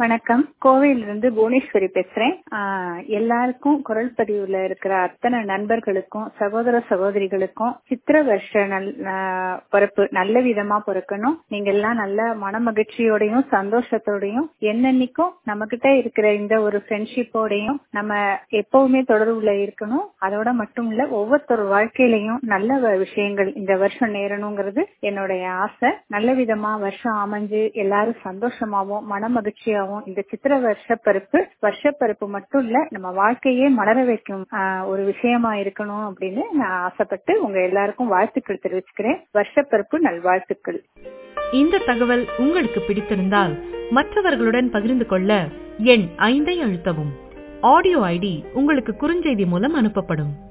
வணக்கம் கோவையிலிருந்து புவனேஸ்வரி பேசுறேன் ஆஹ் எல்லாருக்கும் குரல் பதிவுல இருக்கிற அத்தனை நண்பர்களுக்கும் சகோதர சகோதரிகளுக்கும் சித்திர வருஷ நல் ஆஹ் பிறப்பு நல்ல விதமா பிறக்கணும் நீங்க எல்லாம் நல்ல மன மகிழ்ச்சியோடையும் சந்தோஷத்தோடையும் என்னன்னைக்கும் நம்ம கிட்ட இருக்கிற இந்த ஒரு ஃப்ரெண்ட்ஷிப்போடையும் நம்ம எப்பவுமே தொடர்புல இருக்கணும் அதோட மட்டும் இல்ல ஒவ்வொருத்தர் வாழ்க்கையிலையும் நல்ல வ- விஷயங்கள் இந்த வருஷம் நேரணுங்கிறது என்னுடைய ஆசை நல்ல விதமா வருஷம் அமைஞ்சு எல்லாரும் சந்தோஷமாவும் மன மகிழ்ச்சியாவும் இந்த சித்திர வருஷப்பருப்பு வருஷப்பருப்பு மட்டும் இல்ல நம்ம வாழ்க்கையே மலர வைக்கும் ஆஹ், ஒரு விஷயமா இருக்கணும் அப்படின்னு நான் ஆசைப்பட்டு உங்க எல்லாருக்கும் வாழ்த்துக்கள் தெரிவிச்சுக்கிறேன் வருஷப்பருப்பு நல்வாழ்த்துக்கள் இந்த தகவல் உங்களுக்கு பிடித்திருந்தால் மற்றவர்களுடன் பகிர்ந்து கொள்ள எண் ஐந்தை அழுத்தவும் ஆடியோ ஐடி உங்களுக்கு குறுஞ்செய்தி மூலம் அனுப்பப்படும்